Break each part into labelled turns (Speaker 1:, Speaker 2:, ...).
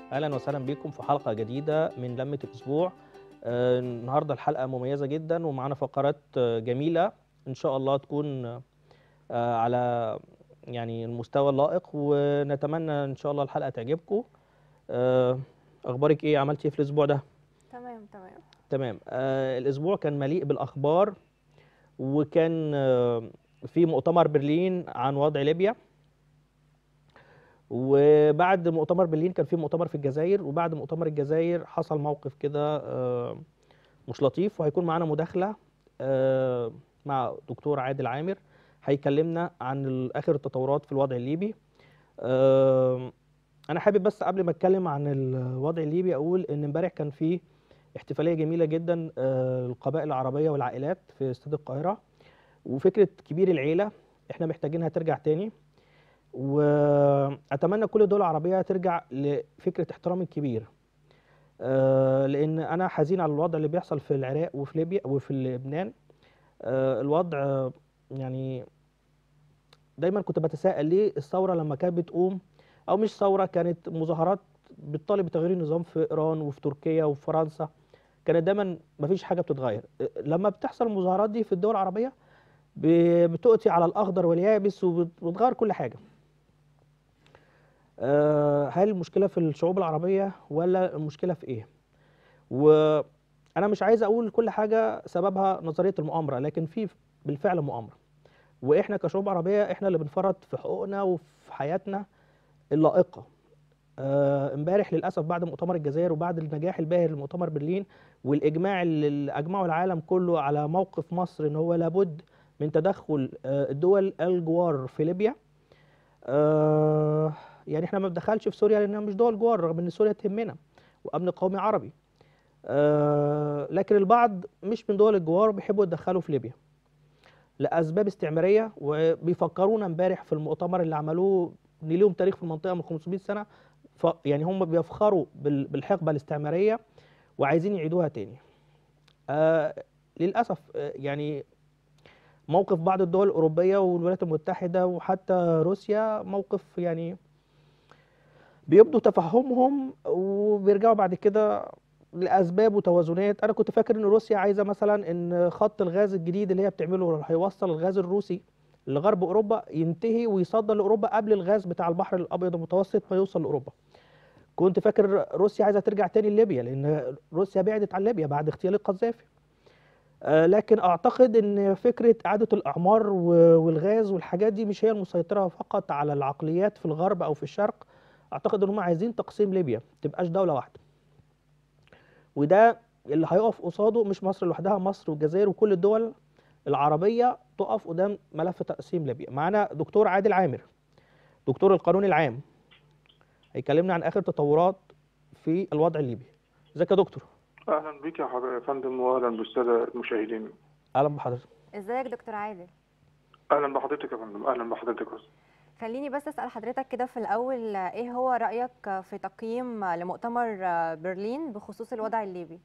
Speaker 1: اهلا وسهلا بكم في حلقه جديده من لمه الاسبوع آه، النهارده الحلقه مميزه جدا ومعانا فقرات آه، جميله ان شاء الله تكون آه، على يعني المستوى اللائق ونتمنى ان شاء الله الحلقه تعجبكم آه، اخبارك ايه عملتي ايه في الاسبوع ده
Speaker 2: تمام تمام
Speaker 1: تمام آه الاسبوع كان مليء بالاخبار وكان آه في مؤتمر برلين عن وضع ليبيا وبعد مؤتمر برلين كان في مؤتمر في الجزائر وبعد مؤتمر الجزائر حصل موقف كده آه مش لطيف وهيكون معانا مداخله آه مع دكتور عادل عامر هيكلمنا عن ال- اخر التطورات في الوضع الليبي آه انا حابب بس قبل ما اتكلم عن الوضع الليبي اقول ان امبارح كان في احتفاليه جميله جدا آه، القبائل العربيه والعائلات في استاد القاهره وفكره كبير العيله احنا محتاجينها ترجع تاني واتمنى كل الدول العربيه ترجع لفكره احترام الكبير آه، لان انا حزين على الوضع اللي بيحصل في العراق وفي ليبيا وفي لبنان آه، الوضع آه، يعني دايما كنت بتساءل ليه الثوره لما كانت بتقوم او مش ثوره كانت مظاهرات بتطالب بتغيير النظام في ايران وفي تركيا وفي فرنسا كانت دايما مفيش حاجه بتتغير لما بتحصل المظاهرات دي في الدول العربيه ب- بتؤتي على الاخضر واليابس وبت- وبتغير كل حاجه آه، هل المشكله في الشعوب العربيه ولا المشكله في ايه وانا مش عايز اقول كل حاجه سببها نظريه المؤامره لكن في بالفعل مؤامره واحنا كشعوب عربيه احنا اللي بنفرط في حقوقنا وفي حياتنا اللائقه آه، امبارح للاسف بعد مؤتمر الجزائر وبعد النجاح الباهر لمؤتمر برلين والاجماع اللي اللي اجمعه العالم كله على موقف مصر ان هو لابد من تدخل آه، الدول الجوار في ليبيا آه، يعني احنا ما بندخلش في سوريا لانها مش دول جوار رغم ان سوريا تهمنا وامن قومي عربي آه، لكن البعض مش من دول الجوار بيحبوا يتدخلوا في ليبيا لاسباب استعماريه وبيفكرونا امبارح في المؤتمر اللي عملوه ان ليهم تاريخ في المنطقه من 500 سنه ف يعني هم بيفخروا بال- بالحقبه الاستعماريه وعايزين يعيدوها تاني. آه للاسف آه يعني موقف بعض الدول الاوروبيه والولايات المتحده وحتى روسيا موقف يعني بيبدوا تفهمهم وبيرجعوا بعد كده لاسباب وتوازنات انا كنت فاكر ان روسيا عايزه مثلا ان خط الغاز الجديد اللي هي بتعمله هيوصل الغاز الروسي لغرب اوروبا ينتهي ويصدر لاوروبا قبل الغاز بتاع البحر الابيض المتوسط ما يوصل لاوروبا كنت فاكر روسيا عايزه ترجع تاني لليبيا لان روسيا بعدت عن ليبيا بعد اغتيال القذافي آه، لكن اعتقد ان فكره اعاده الاعمار و- والغاز والحاجات دي مش هي المسيطره فقط على العقليات في الغرب او في الشرق اعتقد ان هم عايزين تقسيم ليبيا ما تبقاش دوله واحده وده اللي هيقف قصاده مش مصر لوحدها مصر والجزائر وكل الدول العربيه تقف قدام ملف تقسيم ليبيا معانا دكتور عادل عامر دكتور القانون العام هيكلمنا عن اخر تطورات في الوضع الليبي ازيك يا دكتور
Speaker 3: اهلا بك يا حضر- يا فندم واهلا بالساده المشاهدين
Speaker 1: اهلا بحضرتك
Speaker 2: ازيك دكتور عادل
Speaker 3: اهلا بحضرتك يا فندم اهلا بحضرتك يا أستاذ.
Speaker 2: خليني بس اسال حضرتك كده في الاول آه، ايه هو رايك في تقييم آه، لمؤتمر آه، برلين بخصوص الوضع الليبي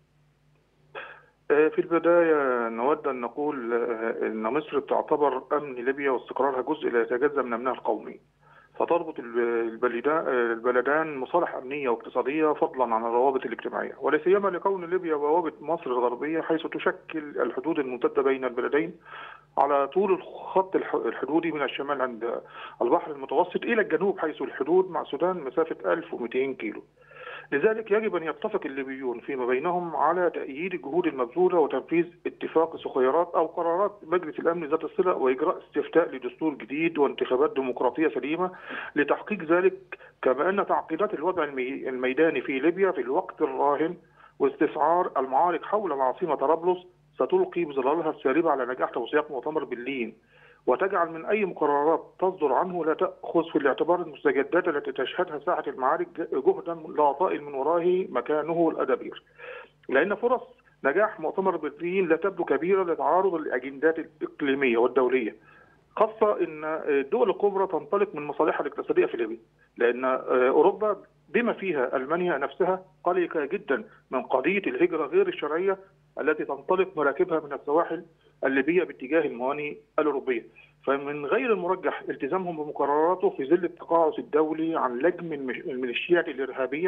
Speaker 3: آه، في البدايه نود ان نقول آه، ان مصر تعتبر امن ليبيا واستقرارها جزء لا يتجزا من امنها القومي فتربط الب- البلدان آه، البلدان مصالح امنيه واقتصاديه فضلا عن الروابط الاجتماعيه ولا سيما لكون ليبيا بوابه مصر الغربيه حيث تشكل الحدود الممتده بين البلدين على طول الخط الح- الحدودي من الشمال عند البحر المتوسط الى الجنوب حيث الحدود مع السودان مسافه 1200 كيلو. لذلك يجب ان يتفق الليبيون فيما بينهم على تأييد الجهود المبذوله وتنفيذ اتفاق سخيرات او قرارات مجلس الامن ذات الصله واجراء استفتاء لدستور جديد وانتخابات ديمقراطيه سليمه لتحقيق ذلك كما ان تعقيدات الوضع المي- الميداني في ليبيا في الوقت الراهن واستسعار المعارك حول العاصمه طرابلس ستلقي بظلالها السالبه على نجاح توثيق مؤتمر برلين وتجعل من اي مقررات تصدر عنه لا تاخذ في الاعتبار المستجدات التي تشهدها ساحه المعارك جهدا لا طائل من ورائه مكانه الادبير. لان فرص نجاح مؤتمر برلين لا تبدو كبيره لتعارض الاجندات الاقليميه والدوليه. خاصه ان الدول الكبرى تنطلق من مصالحها الاقتصاديه في ليبيا لان اوروبا بما فيها المانيا نفسها قلقه جدا من قضيه الهجره غير الشرعيه التي تنطلق مراكبها من السواحل الليبيه باتجاه الموانئ الاوروبيه فمن غير المرجح التزامهم بمقرراته في ظل التقاعس الدولي عن لجم الميليشيات الارهابيه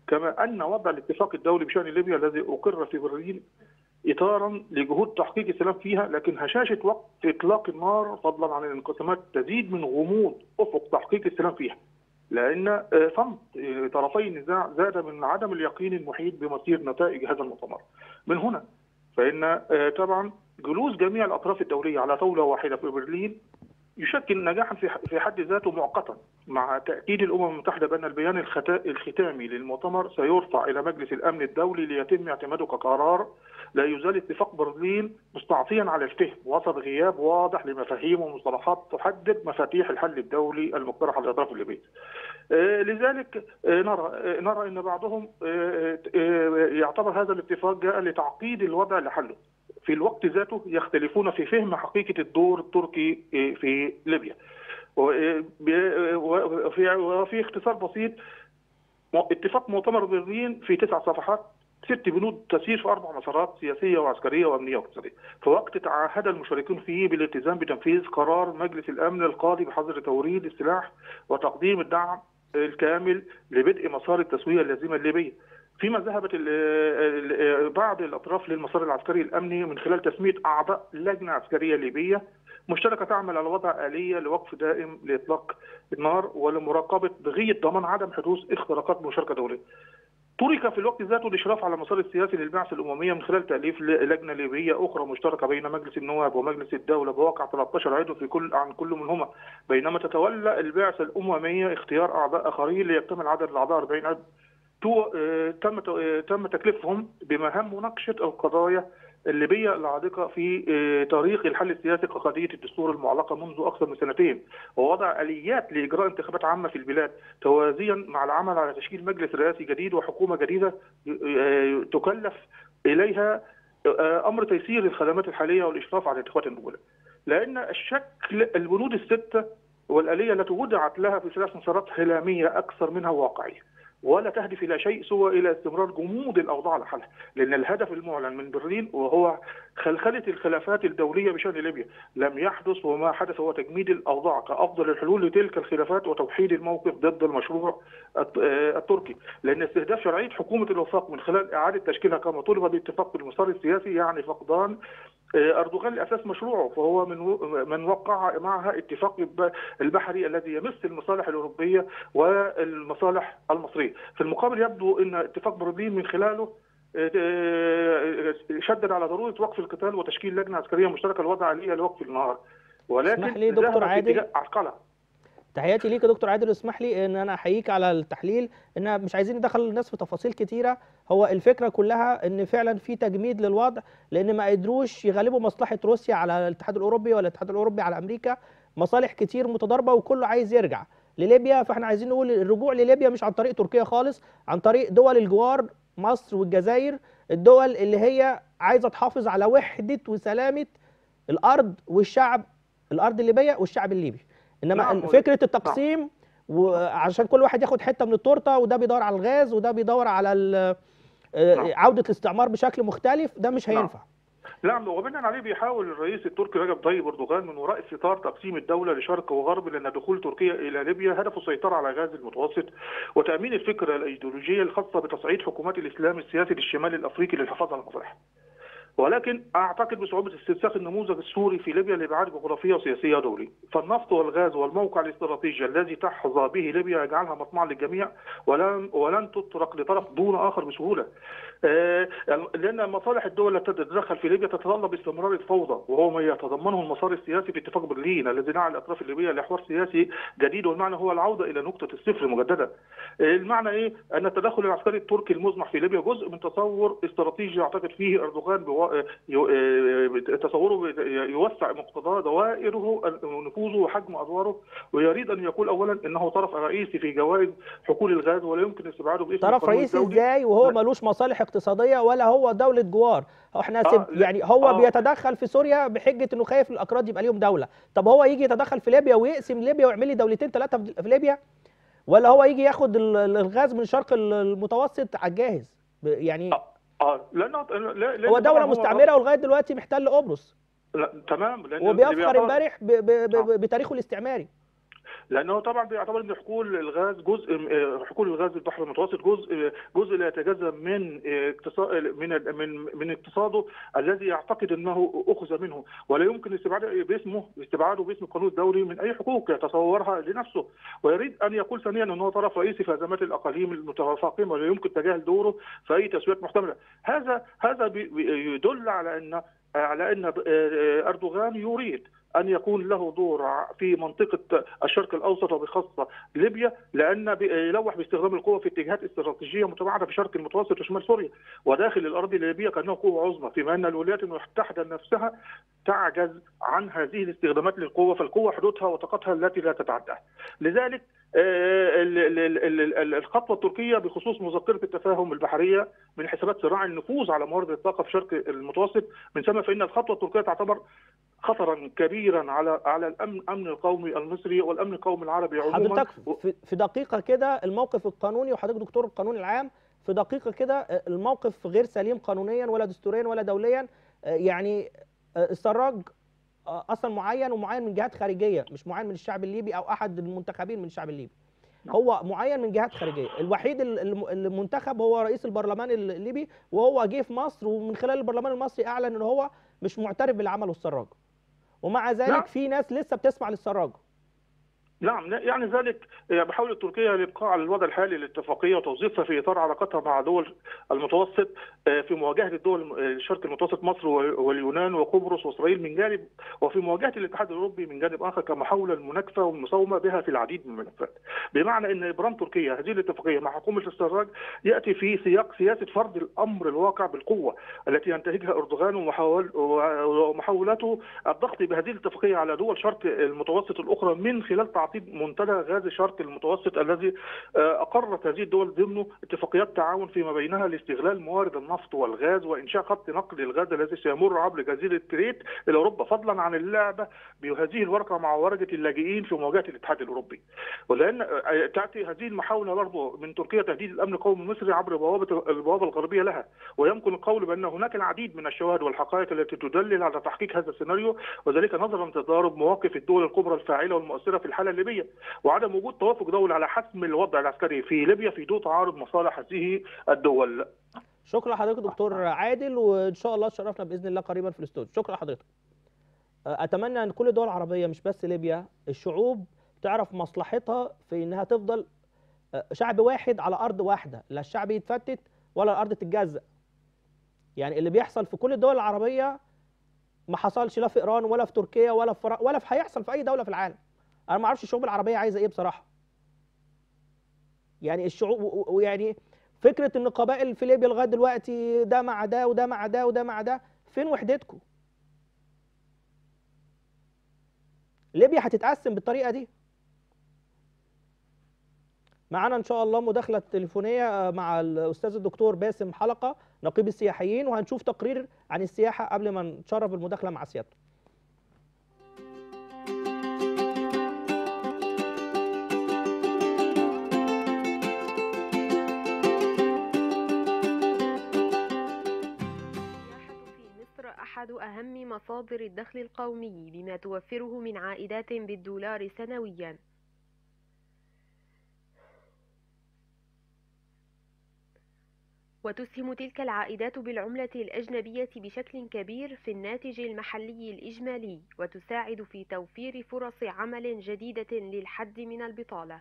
Speaker 3: كما ان وضع الاتفاق الدولي بشان ليبيا الذي اقر في برلين اطارا لجهود تحقيق السلام فيها لكن هشاشه وقت اطلاق النار فضلا عن الانقسامات تزيد من غموض افق تحقيق السلام فيها لان آه، صمت آه، طرفي النزاع زاد من عدم اليقين المحيط بمصير نتائج هذا المؤتمر من هنا فان آه، طبعا جلوس جميع الاطراف الدوليه على طاوله واحده في برلين يشكل نجاحا في في حد ذاته مؤقتا مع تاكيد الامم المتحده بان البيان الختا- الختامي للمؤتمر سيرفع الى مجلس الامن الدولي ليتم اعتماده كقرار لا يزال اتفاق برلين مستعصيا على الفهم وسط غياب واضح لمفاهيم ومصطلحات تحدد مفاتيح الحل الدولي المقترح على الاطراف الليبيه. آه، لذلك آه، نرى آه، نرى ان بعضهم آه، آه، يعتبر هذا الاتفاق جاء لتعقيد الوضع لحله. في الوقت ذاته يختلفون في فهم حقيقه الدور التركي آه، في ليبيا. و- آه، ب- وفي وفي اختصار بسيط اتفاق مؤتمر برلين في تسع صفحات ست بنود تسير في اربع مسارات سياسيه وعسكريه وامنيه واقتصاديه، في وقت تعهد المشاركون فيه بالالتزام بتنفيذ قرار مجلس الامن القاضي بحظر توريد السلاح وتقديم الدعم الكامل لبدء مسار التسويه اللازمه الليبيه. فيما ذهبت ال- ال- بعض الاطراف للمسار العسكري الامني من خلال تسميه اعضاء لجنه عسكريه ليبيه مشتركه تعمل على وضع اليه لوقف دائم لاطلاق النار ولمراقبه بغيه ضمان عدم حدوث اختراقات مشاركه دوليه. ترك في الوقت ذاته الاشراف على المسار السياسي للبعثه الامميه من خلال تاليف ل- لجنه ليبيه اخرى مشتركه بين مجلس النواب ومجلس الدوله بواقع 13 عضو في كل عن كل منهما بينما تتولى البعثه الامميه اختيار اعضاء اخرين ليكتمل عدد الاعضاء 40 عضو تو- آه، تم ت- آه، تم تكليفهم بمهام مناقشه القضايا الليبيه العالقه في آه، طريق الحل السياسي كقضيه الدستور المعلقه منذ اكثر من سنتين ووضع اليات لاجراء انتخابات عامه في البلاد توازيا مع العمل على تشكيل مجلس رئاسي جديد وحكومه جديده آه، تكلف اليها آه، امر تيسير الخدمات الحاليه والاشراف على الانتخابات المقبله. لان الشكل البنود السته والاليه التي وضعت لها في ثلاث مسارات هلاميه اكثر منها واقعيه. ولا تهدف الى شيء سوى الى استمرار جمود الاوضاع على حالها، لان الهدف المعلن من برلين وهو خلخله الخلافات الدوليه بشان ليبيا، لم يحدث وما حدث هو تجميد الاوضاع كافضل الحلول لتلك الخلافات وتوحيد الموقف ضد المشروع الت- آه، التركي، لان استهداف شرعيه حكومه الوفاق من خلال اعاده تشكيلها كما طلب بالاتفاق بالمسار السياسي يعني فقدان آه، اردوغان لاساس مشروعه فهو من و- من وقع معها اتفاق الب- البحري الذي يمس المصالح الاوروبيه والمصالح المصريه، في المقابل يبدو ان اتفاق برلين من خلاله آه، آه، شدد على ضروره وقف القتال وتشكيل لجنه عسكريه مشتركه لوضع اليه لوقف النار ولكن
Speaker 1: اسمح لي دكتور
Speaker 3: ذهب في
Speaker 1: عادل.
Speaker 3: اتجاه عرقله
Speaker 1: تحياتي ليك يا دكتور عادل اسمح لي ان انا احييك على التحليل ان مش عايزين ندخل الناس في تفاصيل كتيره هو الفكره كلها ان فعلا في تجميد للوضع لان ما قدروش يغلبوا مصلحه روسيا على الاتحاد الاوروبي ولا الاتحاد الاوروبي على امريكا مصالح كتير متضاربه وكله عايز يرجع لليبيا فاحنا عايزين نقول الرجوع لليبيا مش عن طريق تركيا خالص عن طريق دول الجوار مصر والجزائر الدول اللي هي عايزه تحافظ على وحده وسلامه الارض والشعب الارض الليبيه والشعب الليبي انما
Speaker 3: نعم،
Speaker 1: فكره التقسيم وعشان كل واحد ياخد حته من التورته وده بيدور على الغاز وده بيدور على ال- آه،
Speaker 3: نعم.
Speaker 1: عوده الاستعمار بشكل مختلف ده مش
Speaker 3: نعم.
Speaker 1: هينفع
Speaker 3: نعم وبناء عليه بيحاول الرئيس التركي رجب طيب اردوغان من وراء ستار تقسيم الدوله لشرق وغرب لان دخول تركيا الى ليبيا هدفه السيطره على غاز المتوسط وتامين الفكره الايديولوجيه الخاصه بتصعيد حكومات الاسلام السياسي للشمال الافريقي للحفاظ على مصالحه. ولكن اعتقد بصعوبه استنساخ النموذج السوري في ليبيا لابعاد جغرافيه وسياسيه دوليه، فالنفط والغاز والموقع الاستراتيجي الذي تحظى به ليبيا يجعلها مطمع للجميع ولن ولن تطرق لطرف دون اخر بسهوله. آه، لان مصالح الدول التي تتدخل في ليبيا تتطلب استمرار الفوضى وهو ما يتضمنه المسار السياسي في اتفاق برلين الذي دعا الاطراف الليبيه لحوار سياسي جديد والمعنى هو العوده الى نقطه الصفر مجددا. آه، المعنى ايه؟ ان التدخل العسكري التركي المزمح في ليبيا جزء من تصور استراتيجي يعتقد فيه اردوغان بوا... آه، يو- آه، تصوره يوسع مقتضاه دوائره نفوذه وحجم ادواره ويريد ان يقول اولا انه طرف رئيسي في جوائز حقول الغاز ولا يمكن استبعاده باسم
Speaker 1: طرف
Speaker 3: القانون
Speaker 1: رئيسي
Speaker 3: الدولي.
Speaker 1: ازاي وهو
Speaker 3: لا.
Speaker 1: ملوش مصالح اقتصاديه ولا هو دوله جوار هو احنا
Speaker 3: آه،
Speaker 1: سب
Speaker 3: لا.
Speaker 1: يعني هو
Speaker 3: آه.
Speaker 1: بيتدخل في سوريا بحجه انه خايف الاكراد يبقى ليهم دوله طب هو يجي يتدخل في ليبيا ويقسم ليبيا ويعمل لي دولتين ثلاثه في في ليبيا ولا هو يجي ياخد ال- ال- الغاز من الشرق ال- المتوسط على الجاهز ب- يعني
Speaker 3: آه. اه لانه لا- لأن
Speaker 1: هو
Speaker 3: طبعاً
Speaker 1: دوله مستعمره ولغايه دلوقتي محتل قبرص
Speaker 3: لا تمام لان اللي
Speaker 1: وبيفخر
Speaker 3: بيعتبر-
Speaker 1: امبارح ب- ب- ب-
Speaker 3: آه.
Speaker 1: بتاريخه الاستعماري
Speaker 3: لانه طبعا بيعتبر ان حقول الغاز جزء م- حقول الغاز البحر المتوسط جزء جزء لا يتجزا من اقتصاد من من من اقتصاده الذي يعتقد انه اخذ منه ولا يمكن استبعاده باسمه استبعاده باسم القانون الدولي من اي حقوق يتصورها لنفسه ويريد ان يقول ثانيا انه طرف رئيسي في ازمات الاقاليم المتفاقمه ولا يمكن تجاهل دوره في اي تسويات محتمله هذا هذا بي- بي- يدل على ان على ان اردوغان يريد ان يكون له دور ع- في منطقه الشرق الاوسط وبخاصه ليبيا لان بي- يلوح باستخدام القوه في اتجاهات استراتيجيه متباعده في شرق المتوسط وشمال سوريا وداخل الاراضي الليبيه كانه قوه عظمى فيما ان الولايات المتحده نفسها تعجز عن هذه الاستخدامات للقوه فالقوه حدودها وطاقتها التي لا تتعداها لذلك آه، ال- ال- ال- ال- ال- الخطوه التركيه بخصوص مذكره التفاهم البحريه من حسابات صراع النفوذ على موارد الطاقه في شرق المتوسط من ثم فان الخطوه التركيه تعتبر خطرا كبيرا على على الامن الامن القومي المصري والامن القومي العربي عموما
Speaker 1: حضرتك في- في دقيقه كده الموقف القانوني وحضرتك دكتور القانون العام في دقيقه كده آه، الموقف غير سليم قانونيا ولا دستوريا ولا دوليا آه، يعني آه، السراج آه، اصلا معين ومعين من جهات خارجيه مش معين من الشعب الليبي او احد المنتخبين من الشعب الليبي
Speaker 3: نعم.
Speaker 1: هو معين من جهات خارجيه الوحيد ال- الم- المنتخب هو رئيس البرلمان الليبي وهو جه في مصر ومن خلال البرلمان المصري اعلن ان هو مش معترف باللي عمله السراج ومع ذلك
Speaker 3: نعم.
Speaker 1: في ناس لسه بتسمع للسراج
Speaker 3: نعم يعني ذلك بحاول تركيا الابقاء على الوضع الحالي للاتفاقيه وتوظيفها في اطار علاقتها مع دول المتوسط في مواجهه الدول الشرق المتوسط مصر واليونان وقبرص واسرائيل من جانب وفي مواجهه الاتحاد الاوروبي من جانب اخر كمحاوله المناكفه والمساومه بها في العديد من الملفات بمعنى ان ابرام تركيا هذه الاتفاقيه مع حكومه السراج ياتي في سياق سياسه فرض الامر الواقع بالقوه التي ينتهجها اردوغان ومحاول ومحاولته الضغط بهذه الاتفاقيه على دول شرق المتوسط الاخرى من خلال تعطيل منتدى غاز شرق المتوسط الذي اقرت هذه الدول ضمنه اتفاقيات تعاون فيما بينها لاستغلال موارد النفط والغاز وانشاء خط نقل الغاز الذي سيمر عبر جزيره كريت الى اوروبا فضلا عن اللعبه بهذه الورقه مع ورقه اللاجئين في مواجهه الاتحاد الاوروبي ولان تاتي هذه المحاوله برضه من تركيا تهديد الامن القومي المصري عبر بوابه البوابه الغربيه لها ويمكن القول بان هناك العديد من الشواهد والحقائق التي تدلل على تحقيق هذا السيناريو وذلك نظرا لتضارب مواقف الدول الكبرى الفاعله والمؤثره في الحاله الليبيه وعدم وجود توافق دولي على حسم الوضع العسكري في ليبيا في ضوء تعارض مصالح هذه الدول
Speaker 1: شكرا لحضرتك دكتور عادل وان شاء الله تشرفنا باذن الله قريبا في الاستوديو شكرا لحضرتك اتمنى ان كل الدول العربيه مش بس ليبيا الشعوب تعرف مصلحتها في انها تفضل شعب واحد على ارض واحده لا الشعب يتفتت ولا الارض تتجزأ يعني اللي بيحصل في كل الدول العربيه ما حصلش لا في ايران ولا في تركيا ولا في فرق ولا في هيحصل في اي دوله في العالم انا ما اعرفش الشعوب العربيه عايزه ايه بصراحه يعني الشعوب ويعني فكره ان قبائل في ليبيا لغايه دلوقتي ده مع ده وده مع ده وده مع ده فين وحدتكم ليبيا هتتقسم بالطريقه دي معانا ان شاء الله مداخله تليفونيه مع الاستاذ الدكتور باسم حلقه نقيب السياحيين وهنشوف تقرير عن السياحه قبل ما نشرف المداخله مع سيادته
Speaker 4: أحد أهم مصادر الدخل القومي بما توفره من عائدات بالدولار سنويا وتسهم تلك العائدات بالعملة الأجنبية بشكل كبير في الناتج المحلي الإجمالي وتساعد في توفير فرص عمل جديدة للحد من البطالة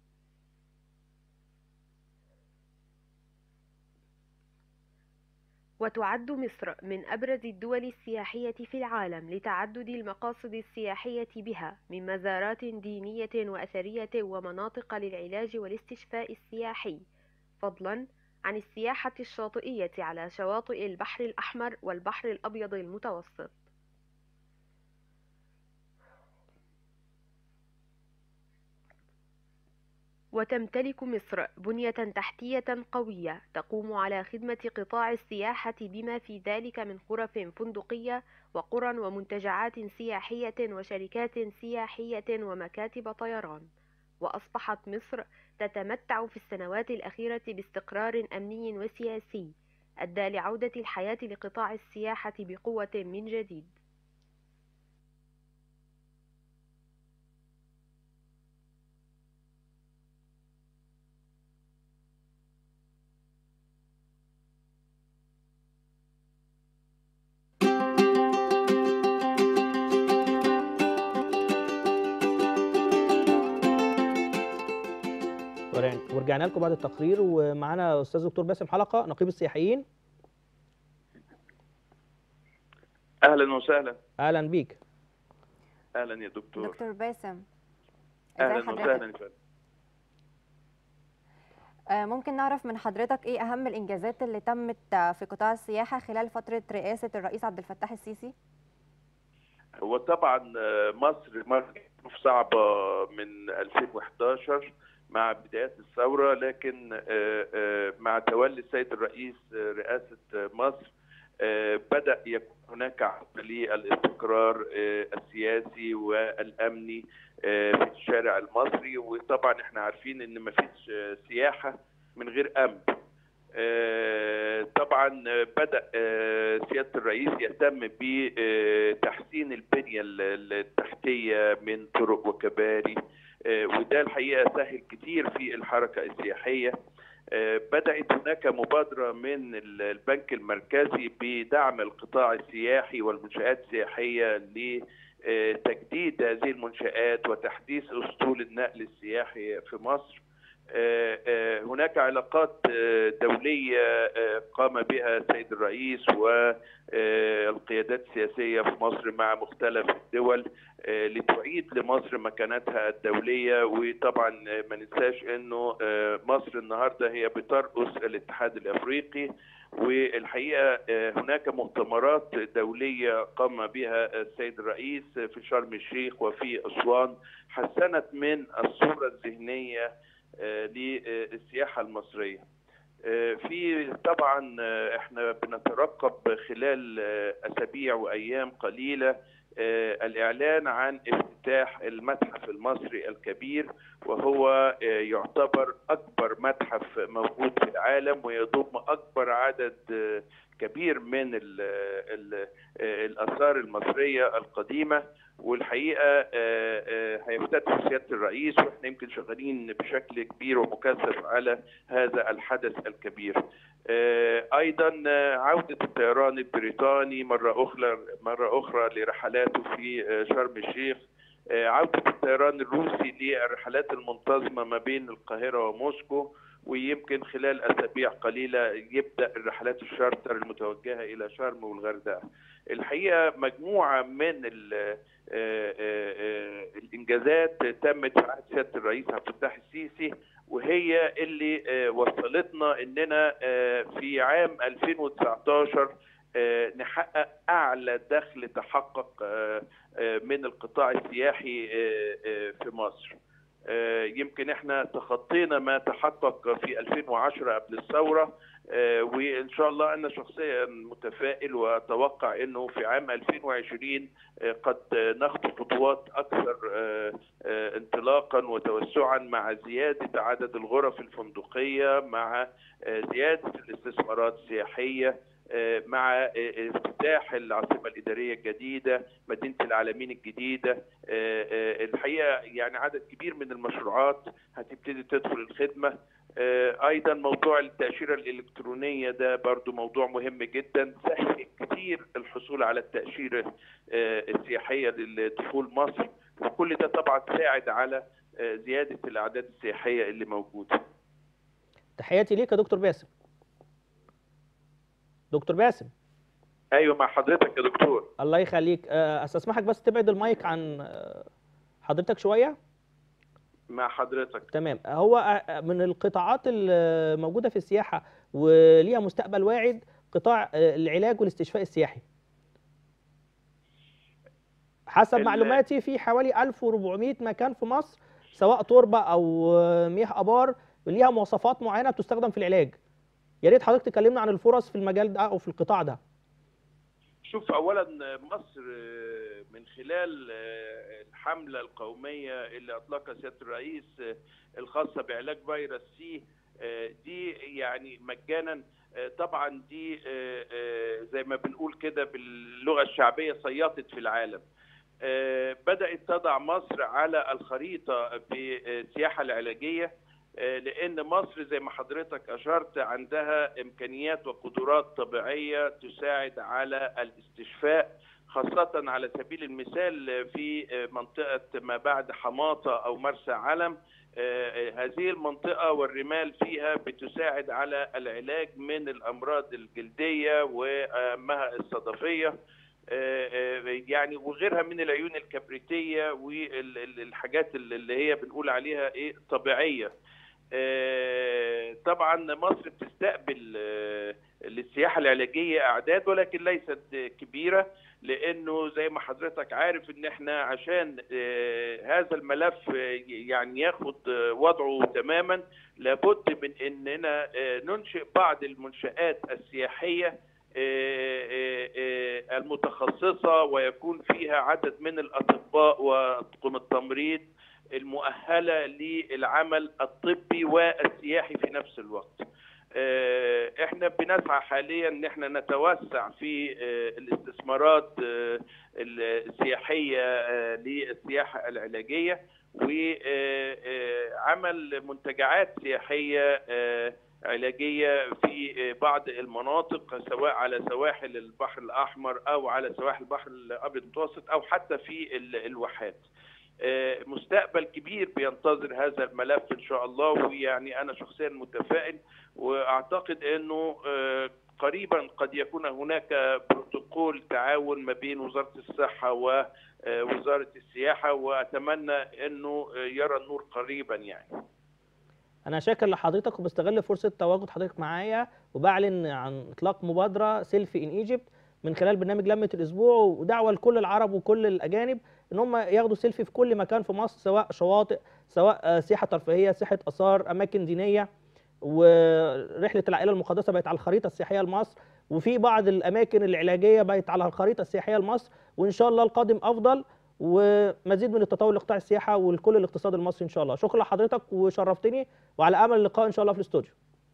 Speaker 4: وتعد مصر من أبرز الدول السياحية في العالم لتعدد المقاصد السياحية بها من مزارات دينية وأثرية ومناطق للعلاج والاستشفاء السياحي فضلا عن السياحة الشاطئية على شواطئ البحر الأحمر والبحر الأبيض المتوسط وتمتلك مصر بنية تحتية قوية تقوم على خدمة قطاع السياحة بما في ذلك من غرف فندقية وقرى ومنتجعات سياحية وشركات سياحية ومكاتب طيران وأصبحت مصر تتمتع في السنوات الأخيرة باستقرار أمني وسياسي أدى لعودة الحياة لقطاع السياحة بقوة من جديد
Speaker 1: ورجعنا لكم بعد التقرير ومعانا استاذ دكتور باسم حلقه نقيب السياحيين
Speaker 5: اهلا وسهلا
Speaker 1: اهلا بيك
Speaker 5: اهلا يا دكتور
Speaker 2: دكتور باسم ازي
Speaker 5: اهلا
Speaker 2: حضرتك
Speaker 5: وسهلا يا فندم.
Speaker 2: آه، ممكن نعرف من حضرتك ايه اهم الانجازات اللي تمت آه، في قطاع السياحه خلال فتره رئاسه الرئيس عبد الفتاح السيسي
Speaker 5: هو طبعا آه، مصر مرت ظروف صعبه من 2011 مع بدايات الثوره لكن آه، آه، مع تولي السيد الرئيس آه، رئاسه آه، مصر آه، بدا يكون هناك عودة للاستقرار آه، السياسي والامني آه، في الشارع المصري وطبعا احنا عارفين ان مفيش آه، سياحه من غير امن آه، طبعا آه، بدا آه، سياده الرئيس يهتم بتحسين البنيه ال- ال- التحتيه من طرق وكباري آه، وده الحقيقه سهل كتير في الحركه السياحيه آه، بدات هناك مبادره من ال- البنك المركزي بدعم القطاع السياحي والمنشات السياحيه لتجديد هذه المنشات وتحديث اسطول النقل السياحي في مصر آه، آه، هناك علاقات آه، دولية آه، قام بها السيد الرئيس والقيادات السياسية في مصر مع مختلف الدول آه، لتعيد لمصر مكانتها الدولية وطبعا آه، ما ننساش انه آه، مصر النهاردة هي بترأس الاتحاد الافريقي والحقيقة آه، هناك مؤتمرات دولية قام بها السيد الرئيس في شرم الشيخ وفي أسوان حسنت من الصورة الذهنية آه، للسياحة المصرية آه، في طبعا آه، احنا بنترقب خلال آه، اسابيع وايام قليله آه، الاعلان عن افتتاح المتحف المصري الكبير وهو آه، يعتبر اكبر متحف موجود في العالم ويضم اكبر عدد آه، كبير من ال ال آه، الاثار المصريه القديمه والحقيقه آه، آه، هيفتتح سياده الرئيس واحنا يمكن شغالين بشكل كبير ومكثف على هذا الحدث الكبير. آه، ايضا آه، عوده الطيران البريطاني مره اخرى مره اخرى لرحلاته في آه، شرم الشيخ آه، عوده الطيران الروسي للرحلات المنتظمه ما بين القاهره وموسكو ويمكن خلال اسابيع قليله يبدا الرحلات الشارتر المتوجهه الى شرم والغردقه. الحقيقه مجموعه من ال- آه، آه، آه، الانجازات تمت في عهد سياده الرئيس عبد الفتاح السيسي وهي اللي آه، وصلتنا اننا آه، في عام 2019 آه، نحقق اعلى دخل تحقق آه، آه، من القطاع السياحي آه، آه، في مصر. آه، يمكن احنا تخطينا ما تحقق في 2010 قبل الثوره آه، وان شاء الله انا شخصيا متفائل واتوقع انه في عام 2020 آه، قد آه، نخطو خطوات اكثر آه، آه، انطلاقا وتوسعا مع زياده عدد الغرف الفندقيه مع آه، زياده الاستثمارات السياحيه آه، مع آه، افتتاح العاصمه الاداريه الجديده مدينه العالمين الجديده آه، آه، الحقيقه يعني عدد كبير من المشروعات هتبتدي تدخل الخدمه آه، ايضا موضوع التاشيره الالكترونيه ده برضو موضوع مهم جدا سهل كتير الحصول على التاشيره آه، السياحيه لدخول مصر وكل ده طبعا ساعد على آه، زياده الاعداد السياحيه اللي موجوده
Speaker 1: تحياتي ليك يا دكتور باسم دكتور باسم
Speaker 5: ايوه مع حضرتك يا دكتور
Speaker 1: الله يخليك آه، استسمحك بس تبعد المايك عن آه، حضرتك شويه
Speaker 5: مع حضرتك
Speaker 1: تمام هو آه، من القطاعات الموجوده في السياحه وليها مستقبل واعد قطاع آه، العلاج والاستشفاء السياحي حسب
Speaker 5: ال-
Speaker 1: معلوماتي في حوالي 1400 مكان في مصر سواء تربه او آه، مياه ابار ليها مواصفات معينه بتستخدم في العلاج يا ريت حضرتك تكلمنا عن الفرص في المجال ده او في القطاع ده
Speaker 5: شوف اولا مصر من خلال الحمله القوميه اللي اطلقها سياده الرئيس الخاصه بعلاج فيروس سي دي يعني مجانا طبعا دي زي ما بنقول كده باللغه الشعبيه صيطت في العالم بدات تضع مصر على الخريطه بالسياحه العلاجيه لان مصر زي ما حضرتك اشرت عندها امكانيات وقدرات طبيعيه تساعد على الاستشفاء خاصة على سبيل المثال في منطقة ما بعد حماطة أو مرسى علم هذه المنطقة والرمال فيها بتساعد على العلاج من الأمراض الجلدية وأهمها الصدفية يعني وغيرها من العيون الكبريتية والحاجات اللي هي بنقول عليها إيه طبيعية طبعا مصر بتستقبل للسياحه العلاجيه اعداد ولكن ليست كبيره لانه زي ما حضرتك عارف ان احنا عشان هذا الملف يعني ياخد وضعه تماما لابد من اننا ننشئ بعض المنشات السياحيه المتخصصه ويكون فيها عدد من الاطباء وطاقم التمريض المؤهله للعمل الطبي والسياحي في نفس الوقت. احنا بنسعى حاليا ان احنا نتوسع في الاستثمارات السياحيه للسياحه العلاجيه وعمل منتجعات سياحيه علاجيه في بعض المناطق سواء على سواحل البحر الاحمر او على سواحل البحر الابيض المتوسط او حتى في الواحات. مستقبل كبير بينتظر هذا الملف ان شاء الله ويعني انا شخصيا متفائل واعتقد انه قريبا قد يكون هناك بروتوكول تعاون ما بين وزاره الصحه ووزاره السياحه واتمنى انه يرى النور قريبا يعني.
Speaker 1: انا شاكر لحضرتك وبستغل فرصه تواجد حضرتك معايا وبعلن عن اطلاق مبادره سيلفي ان ايجيبت من خلال برنامج لمه الاسبوع ودعوه لكل العرب وكل الاجانب ان هم ياخدوا سيلفي في كل مكان في مصر سواء شواطئ سواء سياحه ترفيهيه سياحه اثار اماكن دينيه ورحله العائله المقدسه بقت على الخريطه السياحيه لمصر وفي بعض الاماكن العلاجيه بقت على الخريطه السياحيه لمصر وان شاء الله القادم افضل ومزيد من التطور لقطاع السياحه ولكل الاقتصاد المصري ان شاء الله شكرا لحضرتك وشرفتني وعلى امل اللقاء ان شاء الله في الاستوديو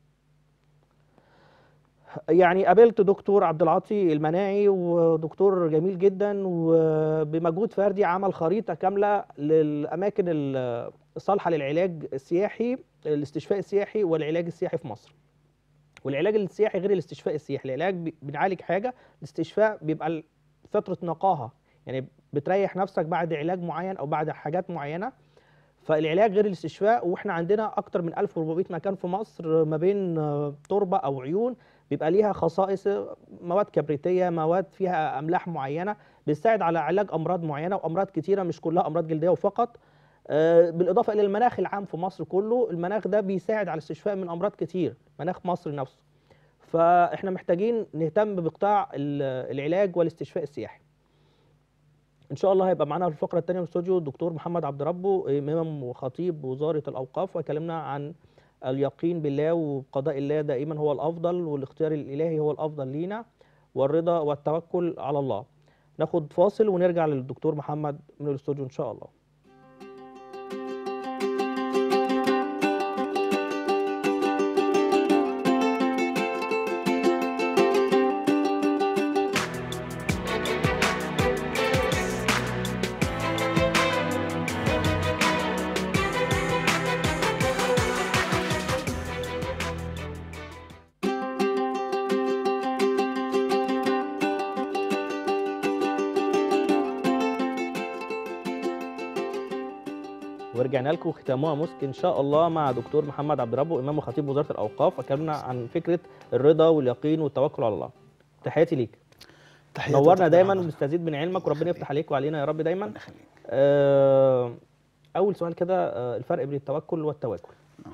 Speaker 1: يعني قابلت دكتور عبد العاطي المناعي ودكتور جميل جدا وبمجهود فردي عمل خريطه كامله للاماكن الصالحه للعلاج السياحي الاستشفاء السياحي والعلاج السياحي في مصر. والعلاج السياحي غير الاستشفاء السياحي، العلاج بنعالج حاجه، الاستشفاء بيبقى فتره نقاهه، يعني بتريح نفسك بعد علاج معين او بعد حاجات معينه. فالعلاج غير الاستشفاء واحنا عندنا اكتر من 1400 مكان في مصر ما بين تربه او عيون بيبقى ليها خصائص مواد كبريتيه مواد فيها املاح معينه بتساعد على علاج امراض معينه وامراض كتيره مش كلها امراض جلديه وفقط بالاضافه الى المناخ العام في مصر كله المناخ ده بيساعد على الاستشفاء من امراض كتير مناخ مصر نفسه فاحنا محتاجين نهتم بقطاع العلاج والاستشفاء السياحي ان شاء الله هيبقى معانا في الفقره الثانيه من الاستوديو الدكتور محمد عبد ربه امام وخطيب وزاره الاوقاف وكلمنا عن اليقين بالله وقضاء الله دائما هو الافضل والاختيار الالهي هو الافضل لينا والرضا والتوكل على الله ناخد فاصل ونرجع للدكتور محمد من الاستوديو ان شاء الله ورجعنا لكم ختامها مسك ان شاء الله مع دكتور محمد عبد ربه امام وخطيب وزاره الاوقاف وكلمنا عن فكره الرضا واليقين والتوكل على الله تحياتي ليك
Speaker 6: تحياتي
Speaker 1: نورنا
Speaker 6: وتقدير
Speaker 1: دايما
Speaker 6: حضرتك.
Speaker 1: وبنستزيد من علمك وربنا يفتح عليك وعلينا يا رب دايما
Speaker 6: الله يخليك.
Speaker 1: آه، اول سؤال كده آه، الفرق بين التوكل والتواكل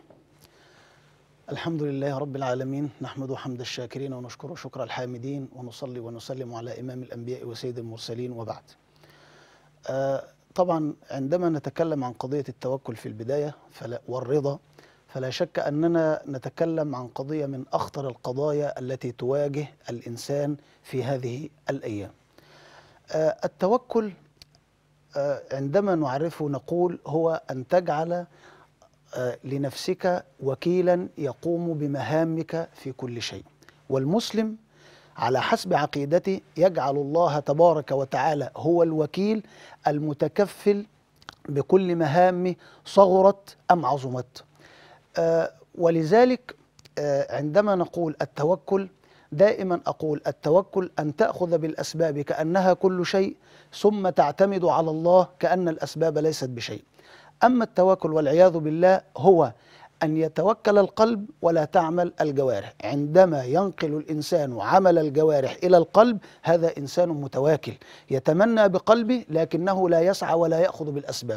Speaker 6: الحمد لله رب العالمين نحمد حمد الشاكرين ونشكر شكر الحامدين ونصلي ونسلم على إمام الأنبياء وسيد المرسلين وبعد آه، طبعا عندما نتكلم عن قضية التوكل في البداية فلا والرضا فلا شك أننا نتكلم عن قضية من أخطر القضايا التي تواجه الإنسان في هذه الأيام آه، التوكل آه، عندما نعرفه نقول هو أن تجعل آه، لنفسك وكيلا يقوم بمهامك في كل شيء والمسلم على حسب عقيدته يجعل الله تبارك وتعالى هو الوكيل المتكفل بكل مهامه صغرت ام عظمت آه، ولذلك آه، عندما نقول التوكل دائما أقول التوكل أن تأخذ بالأسباب كأنها كل شيء ثم تعتمد على الله كأن الأسباب ليست بشيء أما التوكل والعياذ بالله هو أن يتوكل القلب ولا تعمل الجوارح عندما ينقل الإنسان عمل الجوارح إلى القلب هذا إنسان متواكل يتمنى بقلبه لكنه لا يسعى ولا يأخذ بالأسباب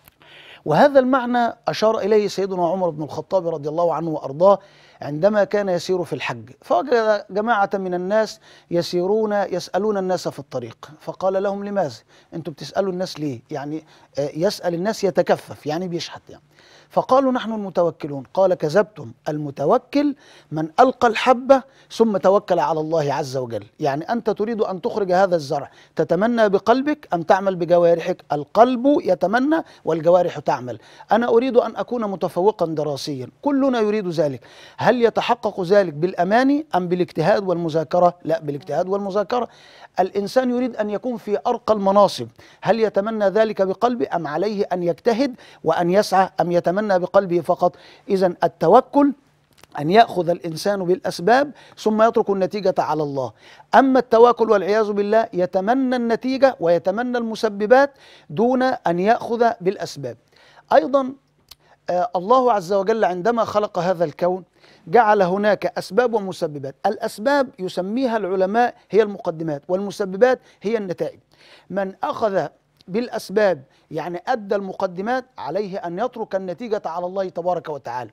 Speaker 6: وهذا المعنى أشار إليه سيدنا عمر بن الخطاب رضي الله عنه وأرضاه عندما كان يسير في الحج فوجد جماعة من الناس يسيرون يسألون الناس في الطريق فقال لهم لماذا أنتم بتسألوا الناس ليه يعني آه، يسأل الناس يتكفف يعني بيشحت يعني فقالوا نحن المتوكلون قال كذبتم المتوكل من ألقى الحبة ثم توكل على الله عز وجل يعني أنت تريد أن تخرج هذا الزرع تتمنى بقلبك أم تعمل بجوارحك القلب يتمنى والجوارح تعمل أنا أريد أن أكون متفوقا دراسيا كلنا يريد ذلك هل يتحقق ذلك بالأماني أم بالاجتهاد والمذاكرة لا بالاجتهاد والمذاكرة الإنسان يريد أن يكون في أرقى المناصب هل يتمنى ذلك بقلبه أم عليه أن يجتهد وأن يسعى أم يتمنى بقلبه فقط إذا التوكل أن يأخذ الإنسان بالأسباب ثم يترك النتيجة على الله أما التواكل والعياذ بالله يتمنى النتيجة ويتمنى المسببات دون أن يأخذ بالأسباب أيضا آه، الله عز وجل عندما خلق هذا الكون جعل هناك أسباب ومسببات الأسباب يسميها العلماء هي المقدمات والمسببات هي النتائج من أخذ بالأسباب يعني أدى المقدمات عليه أن يترك النتيجة على الله تبارك وتعالى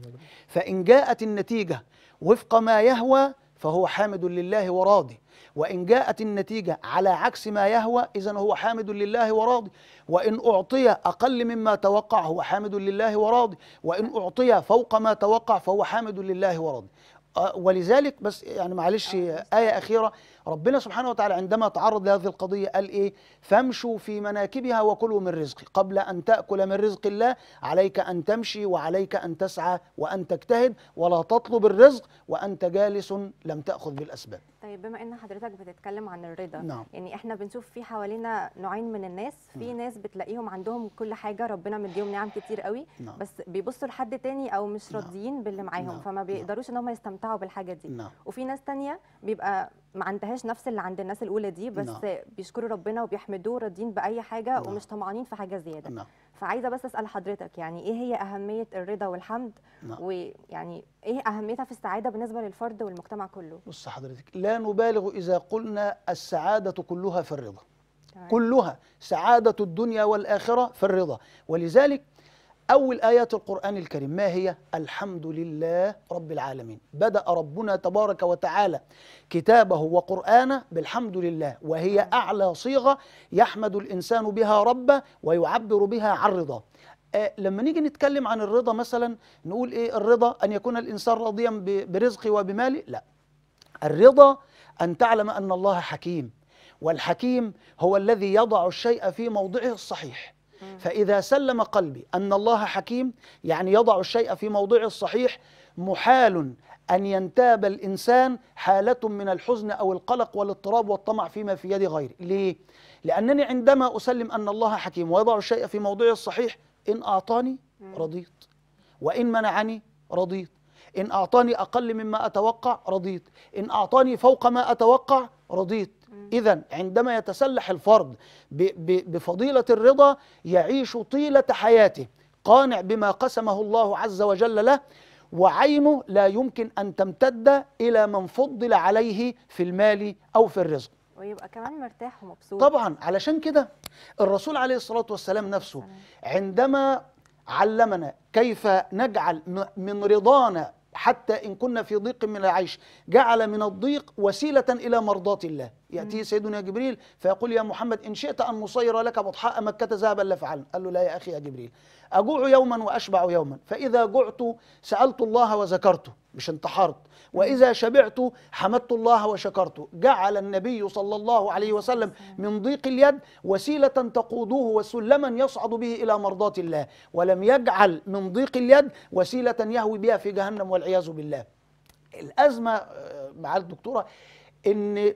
Speaker 6: فإن جاءت النتيجة وفق ما يهوى فهو حامد لله وراضي وإن جاءت النتيجة على عكس ما يهوى إذا هو حامد لله وراضي وإن أعطي أقل مما توقع هو حامد لله وراضي وإن أعطي فوق ما توقع فهو حامد لله وراضي آه، ولذلك بس يعني معلش آية أخيرة ربنا سبحانه وتعالى عندما تعرض لهذه القضية قال إيه فامشوا في مناكبها وكلوا من رزقي قبل أن تأكل من رزق الله عليك أن تمشي وعليك أن تسعى وأن تجتهد ولا تطلب الرزق وأنت جالس لم تأخذ بالأسباب
Speaker 2: طيب بما ان حضرتك بتتكلم عن الرضا
Speaker 6: نعم.
Speaker 2: يعني احنا بنشوف في حوالينا نوعين من الناس في ناس بتلاقيهم عندهم كل حاجه ربنا مديهم نعم كتير قوي
Speaker 6: نعم.
Speaker 2: بس بيبصوا لحد تاني او مش
Speaker 6: نعم.
Speaker 2: راضيين باللي معاهم
Speaker 6: نعم.
Speaker 2: فما
Speaker 6: نعم.
Speaker 2: بيقدروش ان هم يستمتعوا بالحاجه دي
Speaker 6: نعم
Speaker 2: وفي ناس تانية بيبقى ما عندهاش نفس اللي عند الناس الاولى دي بس
Speaker 6: نعم.
Speaker 2: بيشكروا ربنا وبيحمدوه راضيين باي حاجه
Speaker 6: نعم.
Speaker 2: ومش طمعانين في حاجه زياده
Speaker 6: نعم
Speaker 2: فعايزه بس اسال حضرتك يعني ايه هي اهميه الرضا والحمد
Speaker 6: نعم.
Speaker 2: ويعني ايه اهميتها في السعاده بالنسبه للفرد والمجتمع كله
Speaker 6: بص حضرتك لا نبالغ إذا قلنا السعادة كلها في الرضا
Speaker 2: تمام.
Speaker 6: كلها سعادة الدنيا والآخرة في الرضا ولذلك أول آيات القرآن الكريم ما هي؟ الحمد لله رب العالمين بدأ ربنا تبارك وتعالى كتابه وقرآنه بالحمد لله وهي أعلى صيغة يحمد الإنسان بها ربه ويعبر بها عن رضاه آه لما نيجي نتكلم عن الرضا مثلا نقول إيه الرضا أن يكون الإنسان راضيا ب- برزقه وبماله لا الرضا أن تعلم أن الله حكيم والحكيم هو الذي يضع الشيء في موضعه الصحيح فإذا سلم قلبي أن الله حكيم يعني يضع الشيء في موضعه الصحيح محال أن ينتاب الإنسان حالة من الحزن أو القلق والاضطراب والطمع فيما في يد غيري ليه؟ لأنني عندما أسلم أن الله حكيم ويضع الشيء في موضعه الصحيح إن أعطاني رضيت وإن منعني رضيت إن أعطاني أقل مما أتوقع رضيت إن أعطاني فوق ما أتوقع رضيت إذا عندما يتسلح الفرد ب- ب- بفضيلة الرضا يعيش طيلة حياته قانع بما قسمه الله عز وجل له وعينه لا يمكن أن تمتد إلى من فضل عليه في المال أو في الرزق
Speaker 2: ويبقى كمان مرتاح ومبسوط
Speaker 6: طبعا علشان كده الرسول عليه الصلاة والسلام نفسه عندما علمنا كيف نجعل م- من رضانا حتى إن كنا في ضيق من العيش جعل من الضيق وسيلة إلى مرضاة الله يأتي سيدنا جبريل فيقول يا محمد إن شئت أن نصير لك بطحاء مكة ذهبا لفعلنا قال له لا يا أخي يا جبريل أجوع يوما وأشبع يوما فإذا جعت سألت الله وذكرته مش انتحرت وإذا شبعت حمدت الله وشكرته جعل النبي صلى الله عليه وسلم من ضيق اليد وسيلة تقودوه وسلما يصعد به إلى مرضاة الله ولم يجعل من ضيق اليد وسيلة يهوي بها في جهنم والعياذ بالله الأزمة آه، مع الدكتورة إن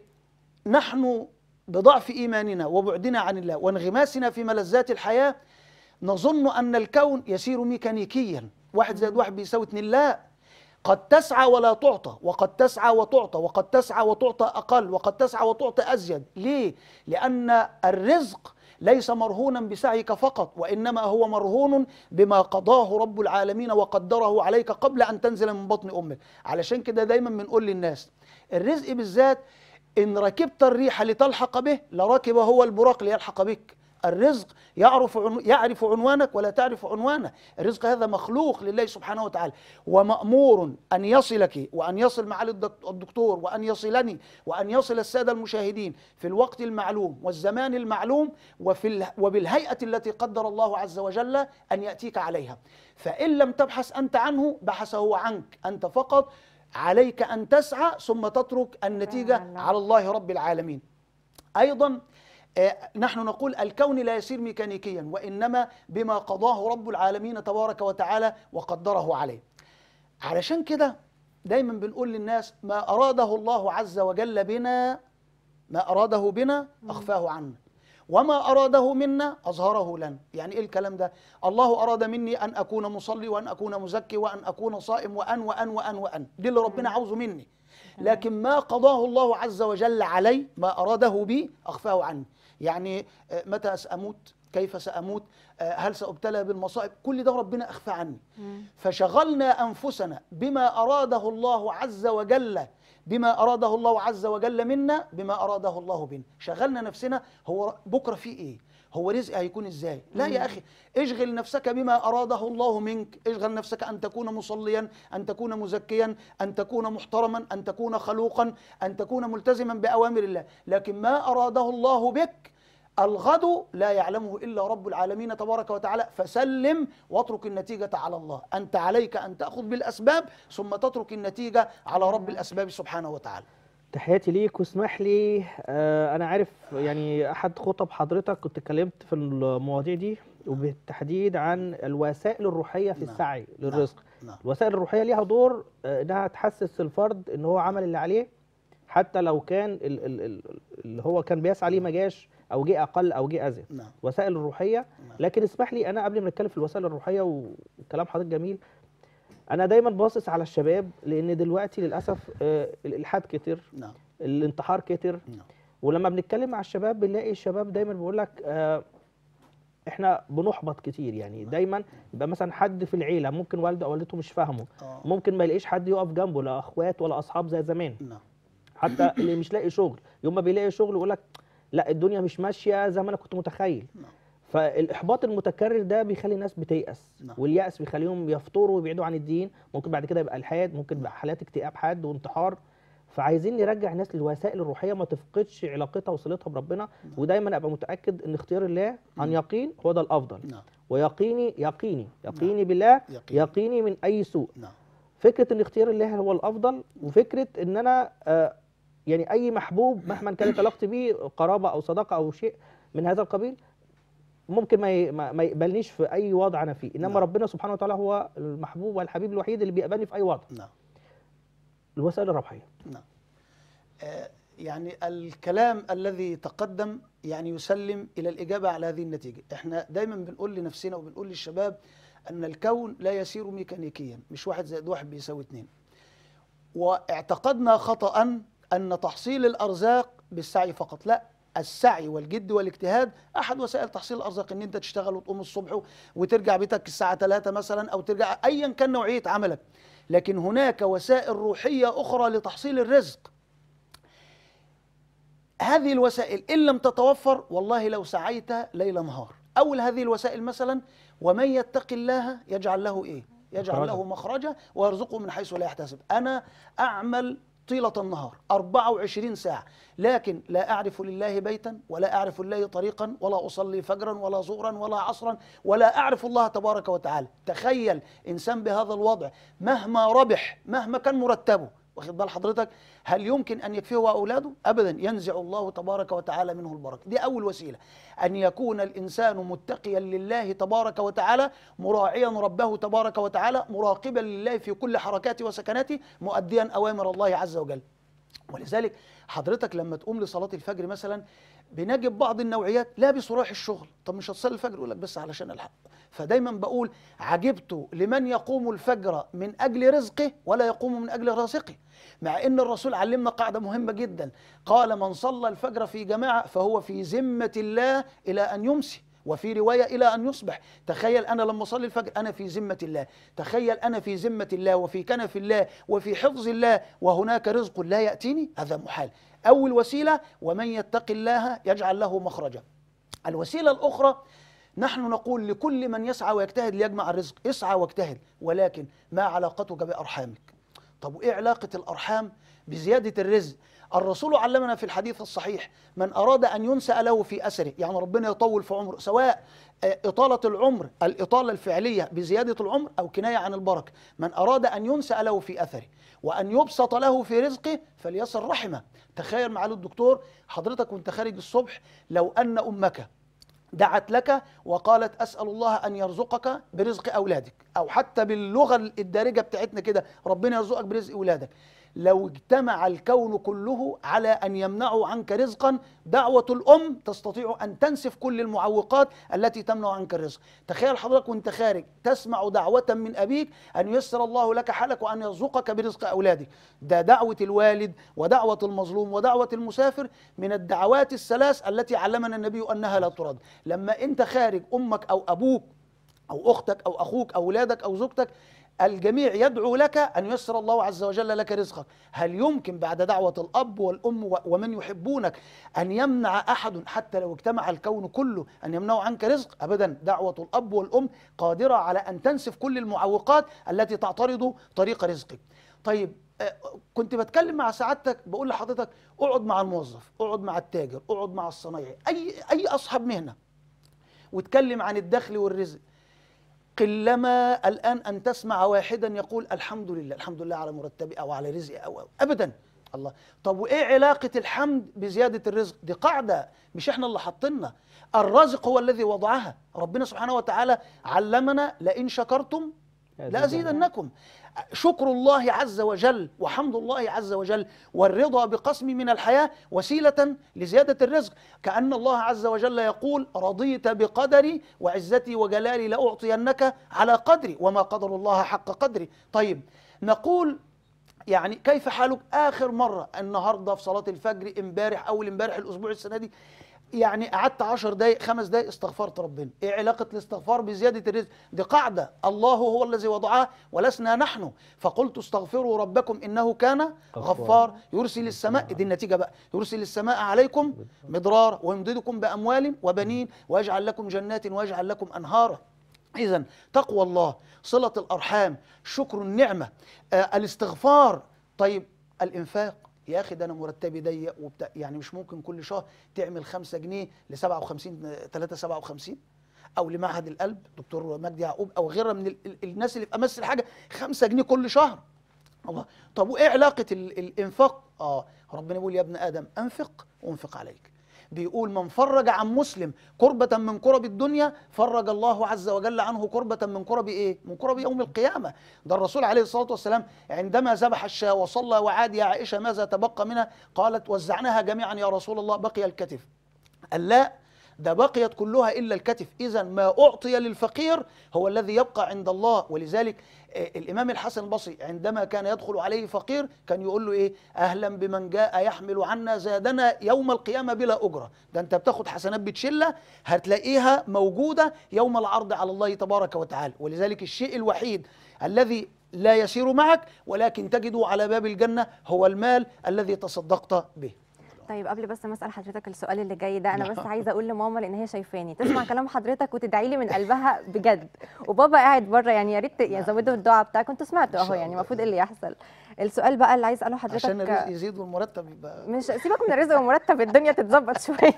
Speaker 6: نحن بضعف إيماننا وبعدنا عن الله وانغماسنا في ملذات الحياة نظن أن الكون يسير ميكانيكيا واحد زائد واحد بيساوي اتنين لا قد تسعى ولا تعطى وقد تسعى وتعطى وقد تسعى وتعطى أقل وقد تسعى وتعطى أزيد ليه؟ لأن الرزق ليس مرهونا بسعيك فقط وإنما هو مرهون بما قضاه رب العالمين وقدره عليك قبل أن تنزل من بطن أمك علشان كده دايما بنقول للناس الرزق بالذات إن ركبت الريح لتلحق به لركب هو البراق ليلحق بك الرزق يعرف عنو يعرف عنوانك ولا تعرف عنوانه الرزق هذا مخلوق لله سبحانه وتعالى ومأمور أن يصلك وأن يصل معالي الدك- الدكتور وأن يصلني وأن يصل السادة المشاهدين في الوقت المعلوم والزمان المعلوم وفي ال... وبالهيئة التي قدر الله عز وجل أن يأتيك عليها فإن لم تبحث أنت عنه بحث هو عنك أنت فقط عليك أن تسعى ثم تترك النتيجة
Speaker 2: الله.
Speaker 6: على الله رب العالمين أيضا آه، نحن نقول الكون لا يسير ميكانيكيا وإنما بما قضاه رب العالمين تبارك وتعالى وقدره عليه علشان كده دايما بنقول للناس ما أراده الله عز وجل بنا ما أراده بنا أخفاه عنا وما أراده منا أظهره لنا يعني إيه الكلام ده الله أراد مني أن أكون مصلي وأن أكون مزكي وأن أكون صائم وأن وأن وأن وأن دي اللي ربنا عاوزه مني لكن ما قضاه الله عز وجل علي ما أراده بي أخفاه عني يعني آه، متى سأموت كيف سأموت آه، هل سأبتلى بالمصائب كل ده ربنا أخفى عني فشغلنا أنفسنا بما أراده الله عز وجل بما أراده الله عز وجل منا بما أراده الله بنا شغلنا نفسنا هو بكرة في إيه هو رزق هيكون ازاي لا يا اخي اشغل نفسك بما اراده الله منك اشغل نفسك ان تكون مصليا ان تكون مزكيا ان تكون محترما ان تكون خلوقا ان تكون ملتزما باوامر الله لكن ما اراده الله بك الغد لا يعلمه الا رب العالمين تبارك وتعالى فسلم واترك النتيجه على الله انت عليك ان تاخذ بالاسباب ثم تترك النتيجه على رب الاسباب سبحانه وتعالى
Speaker 1: تحياتي ليك واسمح لي آه انا عارف يعني احد خطب حضرتك كنت اتكلمت في المواضيع دي وبالتحديد عن الوسائل الروحيه في
Speaker 6: نعم.
Speaker 1: السعي للرزق
Speaker 6: نعم
Speaker 1: الوسائل الروحيه ليها دور آه، انها تحسس الفرد ان هو عمل اللي عليه حتى لو كان ال- ال- ال- اللي هو كان بيسعى ليه ما جاش او جه اقل او جه ازيد
Speaker 6: نعم
Speaker 1: وسائل الروحيه
Speaker 6: نعم.
Speaker 1: لكن اسمح لي انا قبل ما نتكلم في الوسائل الروحيه وكلام حضرتك جميل انا دايما باصص على الشباب لان دلوقتي للاسف آه، الالحاد كتر
Speaker 6: نعم
Speaker 1: الانتحار كتر
Speaker 6: نعم
Speaker 1: ولما بنتكلم مع الشباب بنلاقي الشباب دايما بيقول لك آه احنا بنحبط كتير يعني دايما يبقى مثلا حد في العيله ممكن والده او والدته مش فاهمه
Speaker 6: آه.
Speaker 1: ممكن ما يلاقيش حد يقف جنبه لا اخوات ولا اصحاب زي زمان
Speaker 6: نعم
Speaker 1: حتى اللي مش لاقي شغل يوم ما بيلاقي شغل يقول لك لا الدنيا مش ماشيه زي ما انا كنت متخيل
Speaker 6: نعم.
Speaker 1: فالاحباط المتكرر ده بيخلي الناس بتيأس
Speaker 6: نعم.
Speaker 1: واليأس بيخليهم يفطروا ويبعدوا عن الدين ممكن بعد كده يبقى الحاد ممكن يبقى حالات اكتئاب حاد وانتحار فعايزين نرجع الناس للوسائل الروحيه ما تفقدش علاقتها وصلتها بربنا ودايما ابقى متاكد ان اختيار الله عن يقين هو ده الافضل
Speaker 6: نعم
Speaker 1: ويقيني يقيني يقيني بالله
Speaker 6: يقين.
Speaker 1: يقيني من اي سوء
Speaker 6: نعم
Speaker 1: فكره ان اختيار الله هو الافضل وفكره ان انا آه، يعني اي محبوب مهما كانت علاقتي بيه قرابه او صداقه او شيء من هذا القبيل ممكن ما ي- ما ما يقبلنيش في اي وضع انا فيه انما
Speaker 6: نعم.
Speaker 1: ربنا سبحانه وتعالى هو المحبوب والحبيب الوحيد اللي بيقبلني في اي وضع
Speaker 6: نعم
Speaker 1: الوسائل الروحيه
Speaker 6: نعم آه، يعني الكلام الذي تقدم يعني يسلم إلى الإجابة على هذه النتيجة إحنا دايما بنقول لنفسنا وبنقول للشباب أن الكون لا يسير ميكانيكيا مش واحد زائد واحد بيساوي اتنين واعتقدنا خطأ أن تحصيل الأرزاق بالسعي فقط لا السعي والجد والاجتهاد أحد وسائل تحصيل الأرزاق إن أنت تشتغل وتقوم الصبح وترجع بيتك الساعة 3 مثلا أو ترجع أيا كان نوعية عملك لكن هناك وسائل روحية أخرى لتحصيل الرزق هذه الوسائل إن لم تتوفر والله لو سعيت ليل نهار أول هذه الوسائل مثلا ومن يتق الله يجعل له إيه يجعل
Speaker 1: مخرجا.
Speaker 6: له مخرجا ويرزقه من حيث لا يحتسب أنا أعمل طيلة النهار 24 ساعة لكن لا أعرف لله بيتا ولا أعرف لله طريقا ولا أصلي فجرا ولا ظهرا ولا عصرا ولا أعرف الله تبارك وتعالى تخيل إنسان بهذا الوضع مهما ربح مهما كان مرتبه واخد بال حضرتك هل يمكن ان يكفيه واولاده ابدا ينزع الله تبارك وتعالى منه البركه دي اول وسيله ان يكون الانسان متقيا لله تبارك وتعالى مراعيا ربه تبارك وتعالى مراقبا لله في كل حركاته وسكناته مؤديا اوامر الله عز وجل ولذلك حضرتك لما تقوم لصلاه الفجر مثلا بنجد بعض النوعيات لابس ورايح الشغل طب مش هتصلي الفجر يقول لك بس علشان الحق فدايما بقول عجبت لمن يقوم الفجر من اجل رزقه ولا يقوم من اجل رازقه مع ان الرسول علمنا قاعده مهمه جدا قال من صلى الفجر في جماعه فهو في ذمه الله الى ان يمسي وفي روايه الى ان يصبح تخيل انا لما اصلي الفجر انا في ذمه الله تخيل انا في ذمه الله وفي كنف الله وفي حفظ الله وهناك رزق لا ياتيني هذا محال اول وسيله ومن يتق الله يجعل له مخرجا الوسيله الاخرى نحن نقول لكل من يسعى ويجتهد ليجمع الرزق اسعى واجتهد ولكن ما علاقتك بارحامك طب وايه علاقه الارحام بزياده الرزق الرسول علمنا في الحديث الصحيح من اراد ان ينسأ له في اثره يعني ربنا يطول في عمره سواء آه، اطاله العمر الاطاله الفعليه بزياده العمر او كنايه عن البركه من اراد ان ينسأ له في اثره وان يبسط له في رزقه فليصل رحمه تخيل معالي الدكتور حضرتك وانت خارج الصبح لو ان امك دعت لك وقالت اسال الله ان يرزقك برزق اولادك او حتى باللغه الدارجه بتاعتنا كده ربنا يرزقك برزق اولادك لو اجتمع الكون كله على ان يمنعوا عنك رزقا دعوه الام تستطيع ان تنسف كل المعوقات التي تمنع عنك الرزق تخيل حضرتك وانت خارج تسمع دعوه من ابيك ان ييسر الله لك حالك وان يرزقك برزق اولادك ده دعوه الوالد ودعوه المظلوم ودعوه المسافر من الدعوات الثلاث التي علمنا النبي انها لا ترد لما انت خارج امك او ابوك او اختك او اخوك او اولادك او زوجتك الجميع يدعو لك ان ييسر الله عز وجل لك رزقك هل يمكن بعد دعوه الاب والام و- ومن يحبونك ان يمنع احد حتى لو اجتمع الكون كله ان يمنعوا عنك رزق ابدا دعوه الاب والام قادره على ان تنسف كل المعوقات التي تعترض طريق رزقك طيب آه، كنت بتكلم مع سعادتك بقول لحضرتك اقعد مع الموظف اقعد مع التاجر اقعد مع الصنايعي اي اي اصحاب مهنه واتكلم عن الدخل والرزق قلما الآن أن تسمع واحدا يقول الحمد لله الحمد لله على مرتبي أو على رزقي أو, أو أبدا الله طب وإيه علاقة الحمد بزيادة الرزق دي قاعدة مش إحنا اللي حاطينها الرازق هو الذي وضعها ربنا سبحانه وتعالى علمنا لئن شكرتم لأزيدنكم شكر الله عز وجل وحمد الله عز وجل والرضا بقسم من الحياة وسيلة لزيادة الرزق كأن الله عز وجل يقول رضيت بقدري وعزتي وجلالي لأعطينك على قدري وما قدر الله حق قدري طيب نقول يعني كيف حالك آخر مرة النهاردة في صلاة الفجر امبارح أول امبارح الأسبوع السنة دي يعني قعدت عشر دقايق خمس دقايق استغفرت ربنا ايه علاقة الاستغفار بزيادة الرزق دي قاعدة الله هو الذي وضعها ولسنا نحن فقلت استغفروا ربكم إنه كان غفار يرسل السماء دي النتيجة بقى يرسل السماء عليكم مدرارا ويمددكم بأموال وبنين ويجعل لكم جنات ويجعل لكم أنهارا إذا تقوى الله صلة الأرحام شكر النعمة آه الاستغفار طيب الإنفاق يا أخي ده أنا مرتبي ضيق وبتاع يعني مش ممكن كل شهر تعمل 5 جنيه ل 57 3 57 أو لمعهد القلب دكتور مجدي يعقوب أو غيرها من ال- ال- الناس اللي في أمس الحاجة 5 جنيه كل شهر الله طب وإيه علاقة ال- الإنفاق؟ آه ربنا يقول يا ابن آدم أنفق وأنفق عليك بيقول من فرج عن مسلم كربة من كرب الدنيا فرج الله عز وجل عنه كربة من كرب ايه؟ من كرب يوم القيامة ده الرسول عليه الصلاة والسلام عندما ذبح الشاة وصلى وعاد يا عائشة ماذا تبقى منها؟ قالت وزعناها جميعا يا رسول الله بقي الكتف قال لا ده بقيت كلها الا الكتف اذا ما اعطي للفقير هو الذي يبقى عند الله ولذلك آه، الامام الحسن البصري عندما كان يدخل عليه فقير كان يقول له ايه اهلا بمن جاء يحمل عنا زادنا يوم القيامه بلا اجره ده انت بتاخد حسنات بتشله هتلاقيها موجوده يوم العرض على الله تبارك وتعالى ولذلك الشيء الوحيد الذي لا يسير معك ولكن تجده على باب الجنه هو المال الذي تصدقت به
Speaker 2: طيب قبل بس ما اسال حضرتك السؤال اللي جاي ده انا
Speaker 6: نعم.
Speaker 2: بس عايزه اقول لماما لان هي شايفاني تسمع كلام حضرتك وتدعي لي من قلبها بجد وبابا قاعد بره يعني يا ريت يعني زودوا الدعاء بتاعك كنت سمعته
Speaker 6: إن
Speaker 2: اهو
Speaker 6: شاء
Speaker 2: يعني
Speaker 6: الله.
Speaker 2: المفروض ايه اللي يحصل السؤال بقى اللي عايز اساله حضرتك
Speaker 6: عشان الرزق يزيد والمرتب يبقى
Speaker 2: مش سيبك من الرزق والمرتب الدنيا تتظبط شويه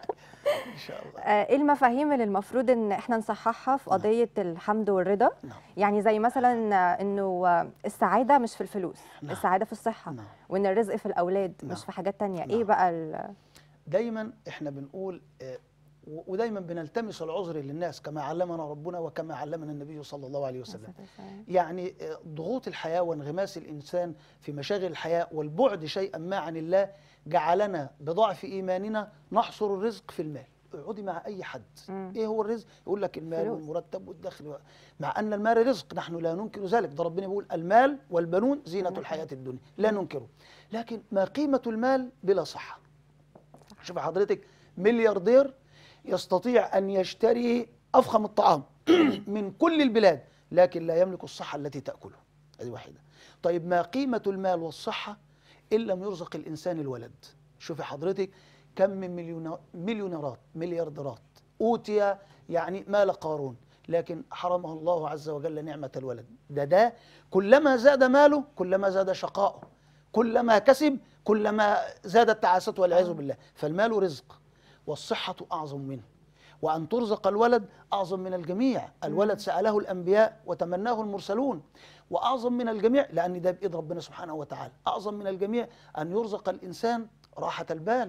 Speaker 6: ان شاء الله
Speaker 2: آه، ايه المفاهيم اللي المفروض ان احنا نصححها في قضيه الحمد والرضا
Speaker 6: نعم.
Speaker 2: يعني زي مثلا آه، انه آه، السعاده مش في الفلوس
Speaker 6: نعم.
Speaker 2: السعاده في الصحه
Speaker 6: نعم.
Speaker 2: وان الرزق في الاولاد
Speaker 6: نعم.
Speaker 2: مش في حاجات تانية ايه
Speaker 6: نعم.
Speaker 2: بقى ال-
Speaker 6: دايما احنا بنقول آه، و- ودايما بنلتمس العذر للناس كما علمنا ربنا وكما علمنا النبي صلى الله عليه وسلم يعني آه، ضغوط الحياة وانغماس الإنسان في مشاغل الحياة والبعد شيئا ما عن الله جعلنا بضعف إيماننا نحصر الرزق في المال اقعدي مع أي حد
Speaker 2: مم.
Speaker 6: إيه هو الرزق يقول لك المال
Speaker 2: فلوس.
Speaker 6: والمرتب والدخل مع أن المال رزق نحن لا ننكر ذلك ده ربنا بيقول المال والبنون زينة
Speaker 2: زينة
Speaker 6: الحياة الدنيا لا ننكره لكن ما قيمة المال بلا صحة شوف حضرتك ملياردير يستطيع أن يشتري أفخم الطعام من كل البلاد لكن لا يملك الصحة التي تأكله هذه واحدة طيب ما قيمة المال والصحة إن لم يرزق الإنسان الولد شوفي حضرتك كم من مليون مليونيرات مليارديرات أوتي يعني مال قارون لكن حرمه الله عز وجل نعمة الولد ده ده كلما زاد ماله كلما زاد شقاؤه كلما كسب كلما زادت تعاسته والعياذ بالله فالمال رزق والصحة أعظم منه وأن ترزق الولد أعظم من الجميع الولد سأله الأنبياء وتمناه المرسلون وأعظم من الجميع لأن ده بإيد ربنا سبحانه وتعالى أعظم من الجميع أن يرزق الإنسان راحة البال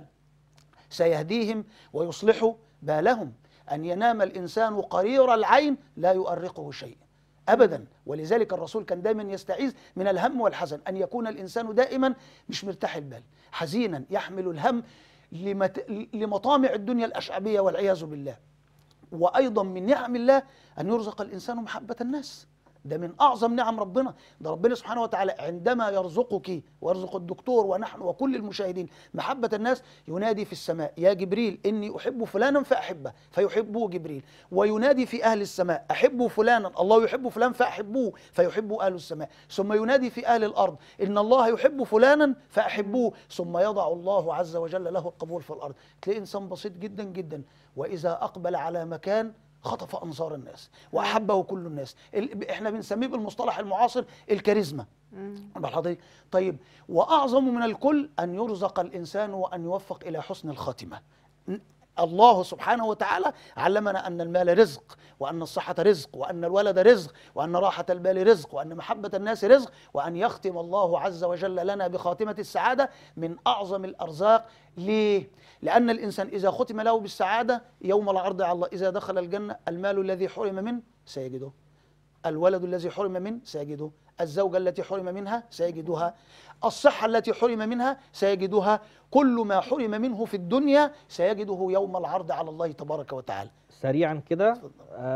Speaker 6: سيهديهم ويصلح بالهم أن ينام الإنسان قرير العين لا يؤرقه شيء أبدا ولذلك الرسول كان دائما يستعيذ من الهم والحزن أن يكون الإنسان دائما مش مرتاح البال حزينا يحمل الهم لمت... لمطامع الدنيا الأشعبية والعياذ بالله وأيضا من نعم الله أن يرزق الإنسان محبة الناس ده من أعظم نعم ربنا ده ربنا سبحانه وتعالى عندما يرزقك ويرزق الدكتور ونحن وكل المشاهدين محبة الناس ينادي في السماء يا جبريل إني أحب فلانا فأحبه فيحبه جبريل وينادي في أهل السماء أحب فلانا الله يحب فلان فأحبوه فيحبه أهل السماء ثم ينادي في أهل الأرض إن الله يحب فلانا فأحبوه ثم يضع الله عز وجل له القبول في الأرض تلاقي إنسان بسيط جدا جدا وإذا أقبل على مكان خطف انظار الناس واحبه كل الناس ال- احنا بنسميه بالمصطلح المعاصر الكاريزما بل حضرتك طيب واعظم من الكل ان يرزق الانسان وان يوفق الى حسن الخاتمه ن- الله سبحانه وتعالى علمنا ان المال رزق وان الصحه رزق وان الولد رزق وان راحه البال رزق وان محبه الناس رزق وان يختم الله عز وجل لنا بخاتمه السعاده من اعظم الارزاق ليه؟ لان الانسان اذا ختم له بالسعاده يوم العرض على الله اذا دخل الجنه المال الذي حرم منه سيجده الولد الذي حرم منه سيجده الزوجة التي حرم منها سيجدها الصحة التي حرم منها سيجدها كل ما حرم منه في الدنيا سيجده يوم العرض على الله تبارك وتعالى
Speaker 1: سريعا كده آه،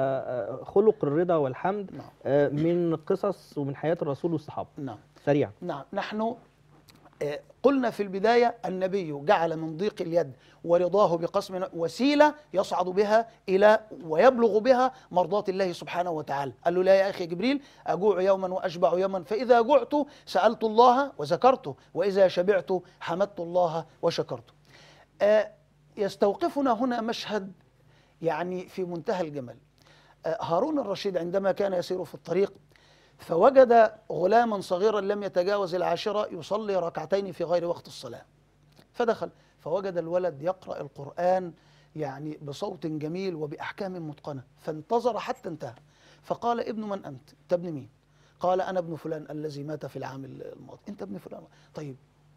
Speaker 1: آه، خلق الرضا والحمد
Speaker 6: نعم.
Speaker 1: آه، من قصص ومن حياة الرسول والصحابة
Speaker 6: نعم
Speaker 1: سريعا
Speaker 6: نعم نحن آه، قلنا في البداية النبي جعل من ضيق اليد ورضاه بقسم وسيلة يصعد بها إلى ويبلغ بها مرضاة الله سبحانه وتعالى قال له لا يا أخي جبريل أجوع يوما وأشبع يوما فإذا جعت سألت الله وذكرته وإذا شبعت حمدت الله وشكرته آه، يستوقفنا هنا مشهد يعني في منتهى الجمال آه، هارون الرشيد عندما كان يسير في الطريق فوجد غلاما صغيرا لم يتجاوز العاشرة يصلي ركعتين في غير وقت الصلاة فدخل فوجد الولد يقرأ القرآن يعني بصوت جميل وبأحكام متقنة فانتظر حتى انتهى فقال ابن من أنت؟ أنت ابن مين؟ قال أنا ابن فلان الذي مات في العام الماضي أنت ابن فلان طيب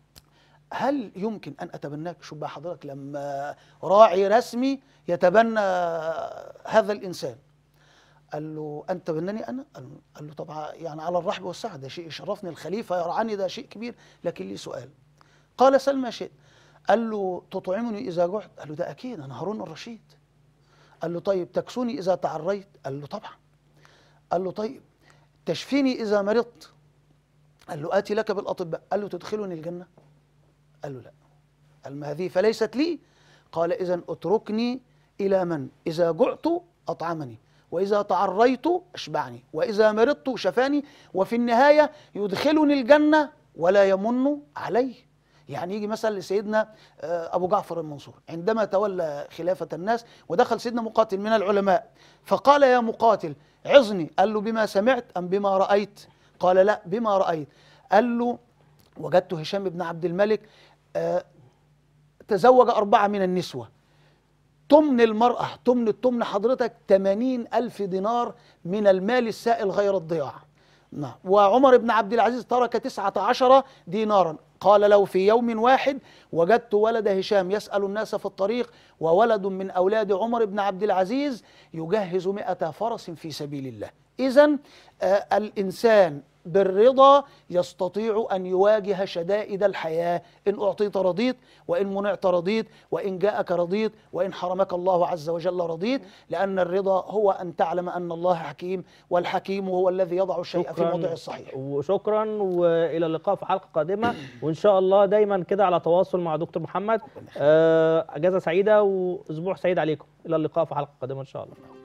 Speaker 6: هل يمكن أن أتبناك شو بقى حضرتك لما راعي رسمي يتبنى هذا الإنسان قال له أنت بنني أنا؟ قال له- قال له طبعا يعني على الرحب والسعة ده شيء يشرفني الخليفة يرعاني ده شيء كبير لكن لي سؤال قال سل ما شئت قال له تطعمني إذا جعت قال له ده أكيد أنا هارون الرشيد قال له طيب تكسوني إذا تعريت قال له طبعا قال له طيب تشفيني إذا مرضت قال له آتي لك بالأطباء قال له تدخلني الجنة قال له لا قال ما هذه فليست لي قال إذا اتركني إلى من إذا جعت أطعمني وإذا تعريت أشبعني وإذا مرضت شفاني وفي النهاية يدخلني الجنة ولا يمن علي يعني يجي مثلا لسيدنا آه، أبو جعفر المنصور عندما تولى خلافة الناس ودخل سيدنا مقاتل من العلماء فقال يا مقاتل عظني قال له بما سمعت أم بما رأيت قال لا بما رأيت قال له وجدت هشام بن عبد الملك آه، تزوج أربعة من النسوة تمن المرأة تمن التمن حضرتك 80 ألف دينار من المال السائل غير الضياع نعم وعمر بن عبد العزيز ترك تسعة عشر دينارا قال له في يوم واحد وجدت ولد هشام يسأل الناس في الطريق وولد من أولاد عمر بن عبد العزيز يجهز مئة فرس في سبيل الله إذا الإنسان بالرضا يستطيع أن يواجه شدائد الحياة إن أعطيت رضيت وإن منعت رضيت وإن جاءك رضيت وإن حرمك الله عز وجل رضيت لأن الرضا هو أن تعلم أن الله حكيم والحكيم هو الذي يضع الشيء في موضعه الصحيح
Speaker 1: وشكرا والى اللقاء في حلقه قادمه وان شاء الله دايما كده على تواصل مع دكتور محمد آه، اجازه سعيده واسبوع سعيد عليكم الى اللقاء في حلقه قادمه ان شاء الله